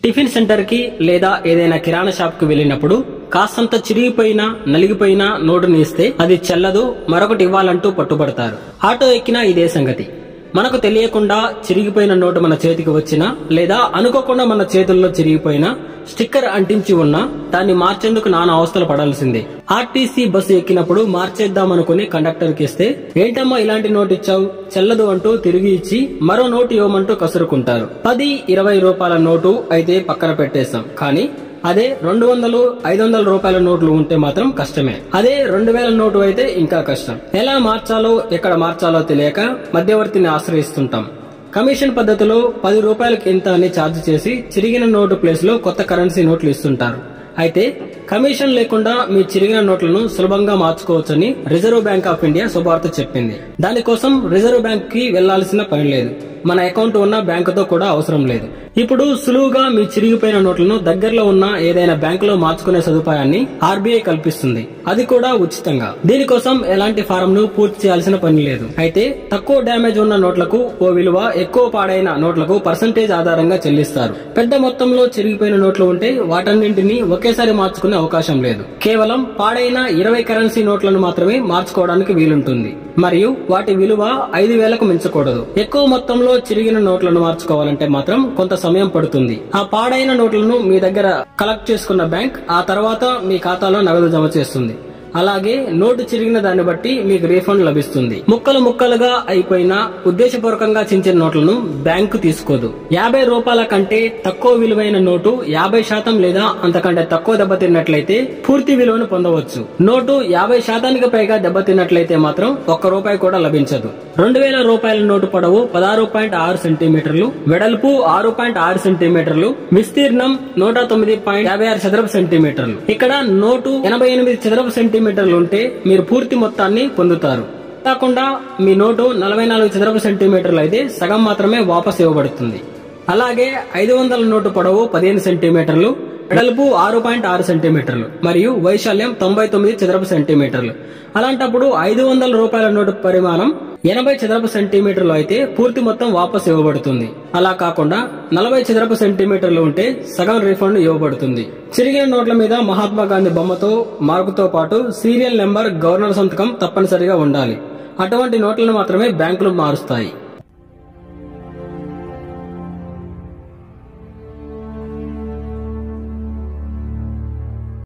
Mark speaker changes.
Speaker 1: tiffin centre కి లేదా ఏదైనా కిరాణా షాప్ కి వెళ్ళినప్పుడు కాస్తంత చిరిగిపోయిన నలిగిపోయిన నోటుని ఇస్తే అది చెల్లదు మరొకటి ఇవ్వాలంటూ పట్టుబడతారు ఆటో ఎక్కినా ఇదే సంగతి మనకు తెలియకుండా చిరిగిపోయిన నోటు మన చేతికి వచ్చినా లేదా అనుకోకుండా మన చేతుల్లో చిరిగిపోయినా స్టిక్కర్ అంటించి ఉన్నా దాన్ని మార్చేందుకు నానా అవస్థలు పడాల్సిందే ఆర్టీసీ బస్సు ఎక్కినప్పుడు మార్చేద్దాం అనుకుని కండక్టర్ కి ఇస్తే ఏంటమ్మా ఇలాంటి నోటు ఇచ్చావు చెల్లదు అంటూ తిరిగి ఇచ్చి మరో నోటు ఇవ్వమంటూ కసురుకుంటారు పది ఇరవై రూపాయల నోటు అయితే పక్కన పెట్టేశాం కానీ అదే రెండు వందలు ఐదు వందల రూపాయల నోట్లు ఉంటే మాత్రం కష్టమే అదే రెండు వేల నోటు అయితే ఇంకా కష్టం ఎలా మార్చాలో ఎక్కడ మార్చాలో తెలియక మధ్యవర్తిని ఆశ్రయిస్తుంటాం కమిషన్ పద్ధతిలో పది రూపాయలకి ఎంత అని ఛార్జ్ చేసి చిరిగిన నోటు ప్లేస్ లో కొత్త కరెన్సీ నోట్లు ఇస్తుంటారు అయితే కమిషన్ లేకుండా మీ చిరిగిన నోట్లను సులభంగా మార్చుకోవచ్చని రిజర్వ్ బ్యాంక్ ఆఫ్ ఇండియా శుభార్త చెప్పింది దానికోసం రిజర్వ్ బ్యాంక్ కి వెళ్లాల్సిన పని లేదు మన అకౌంట్ ఉన్న బ్యాంకుతో కూడా అవసరం లేదు ఇప్పుడు సులువుగా మీ చిరిగిపోయిన నోట్లను దగ్గరలో ఉన్న ఏదైనా బ్యాంకులో మార్చుకునే సదుపాయాన్ని ఆర్బీఐ కల్పిస్తుంది అది కూడా ఉచితంగా దీనికోసం ఎలాంటి ఫారం ను పూర్తి చేయాల్సిన పని లేదు అయితే తక్కువ డ్యామేజ్ ఉన్న నోట్లకు ఓ విలువ ఎక్కువ పాడైన నోట్లకు పర్సంటేజ్ ఆధారంగా చెల్లిస్తారు పెద్ద మొత్తంలో చిరిగిపోయిన నోట్లు ఉంటే వాటన్నింటినీ ఒకేసారి మార్చుకునే అవకాశం లేదు కేవలం పాడైన ఇరవై కరెన్సీ నోట్లను మాత్రమే మార్చుకోవడానికి వీలుంటుంది మరియు వాటి విలువ ఐదు వేలకు మించకూడదు ఎక్కువ మొత్తంలో చిరిగిన నోట్లను మార్చుకోవాలంటే మాత్రం కొంత సమయం పడుతుంది ఆ పాడైన నోట్లను మీ దగ్గర కలెక్ట్ చేసుకున్న బ్యాంక్ ఆ తర్వాత మీ ఖాతాలో నగదు జమ చేస్తుంది అలాగే నోటు చిరిగిన దాన్ని బట్టి మీకు రీఫండ్ లభిస్తుంది ముక్కలు ముక్కలుగా అయిపోయిన ఉద్దేశపూర్వకంగా చించిన నోట్లను బ్యాంకు తీసుకోదు యాభై రూపాయల కంటే తక్కువ విలువైన నోటు యాభై శాతం లేదా అంతకంటే తక్కువ దెబ్బతిన్నట్లయితే పూర్తి విలువను పొందవచ్చు నోటు యాభై శాతానికి పైగా దెబ్బతిన్నట్లయితే మాత్రం ఒక్క రూపాయి కూడా లభించదు రెండు వేల రూపాయల నోటు పొడవు పదహారు పాయింట్ ఆరు సెంటీమీటర్లు వెడల్పు ఆరు పాయింట్ ఆరు సెంటీమీటర్లు విస్తీర్ణం నూట తొమ్మిది పాయింట్ యాభై ఆరు చదరపు సెంటీమీటర్లు ఇక్కడ నోటు ఎనభై ఎనిమిది చదరపు సెంటీమీటర్లు ఉంటే మీరు పూర్తి మొత్తాన్ని పొందుతారు కాకుండా మీ నోటు నలభై నాలుగు చదరపు సెంటీమీటర్లు అయితే సగం మాత్రమే వాపస్ ఇవ్వబడుతుంది అలాగే ఐదు వందల నోటు పొడవు పదిహేను సెంటీమీటర్లు వెడల్పు ఆరు పాయింట్ ఆరు సెంటీమీటర్లు మరియు వైశాల్యం తొంభై తొమ్మిది చదరపు సెంటీమీటర్లు అలాంటప్పుడు ఐదు వందల రూపాయల నోటు పరిమాణం ఎనభై చదరపు సెంటీమీటర్లు అయితే పూర్తి మొత్తం వాపస్ ఇవ్వబడుతుంది అలా కాకుండా నలభై చదరపు సెంటీమీటర్లు ఉంటే సగం రీఫండ్ ఇవ్వబడుతుంది చిరిగిన నోట్ల మీద మహాత్మా గాంధీ బొమ్మతో మార్కుతో పాటు సీరియల్ నెంబర్ గవర్నర్ సంతకం తప్పనిసరిగా ఉండాలి అటువంటి నోట్లను మాత్రమే బ్యాంకులు మారుస్తాయి